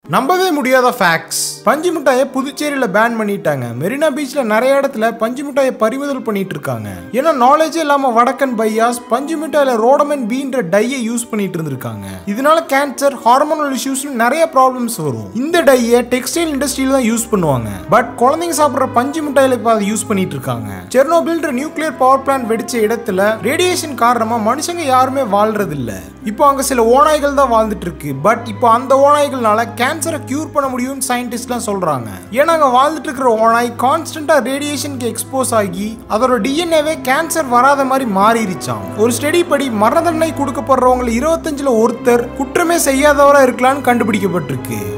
நம்பவே முடியாத ஃபேக்ட்ஸ் பஞ்சு மிட்டாயை புதுச்சேரியில பேன் பண்ணிட்டாங்க மெரினா பீச்ல நிறைய இடத்துல பஞ்சு மிட்டாயை பறிமுதல் பண்ணிட்டு இருக்காங்க ஏன்னா நாலேஜே இல்லாம வடக்கன் பையாஸ் பஞ்சு மிட்டாயில ரோடமன் பீன்ற டையை யூஸ் பண்ணிட்டு இருந்திருக்காங்க இதனால கேன்சர் ஹார்மோனல் இஷ்யூஸ் நிறைய ப்ராப்ளம்ஸ் வரும் இந்த டையை டெக்ஸ்டைல் இண்டஸ்ட்ரியில தான் யூஸ் பண்ணுவாங்க பட் குழந்தைங்க சாப்பிடுற பஞ்சு மிட்டாயில இப்ப அதை யூஸ் பண்ணிட்டு இருக்காங்க செர்னோபில்ன்ற நியூக்ளியர் பவர் பிளான்ட் வெடிச்ச இடத்துல ரேடியேஷன் காரணமா மனுஷங்க யாருமே வாழ்றது இல்ல இப்போ அங்க சில ஓநாய்கள் தான் வாழ்ந்துட்டு இருக்கு பட் இப்போ அந்த ஓநாய்கள்னால கேன்சரை கியூர் பண்ண முடியும்னு சயின்டிஸ்ட்லாம் சொல்றாங்க ஏன்னா அங்க வாழ்ந்துட்டு இருக்கிற ஓநாய் கான்ஸ்டன்டா ரேடியேஷனுக்கு எக்ஸ்போஸ் ஆகி அதோட டிஎன்ஏவே கேன்சர் வராத மாதிரி மாறிடுச்சாம் ஒரு ஸ்டடி படி மரண தண்டனை கொடுக்கப்படுறவங்க இருபத்தஞ்சுல ஒருத்தர் குற்றமே செய்யாதவரா இருக்கலாம்னு கண்டுபிடிக்கப்பட்டிருக்கு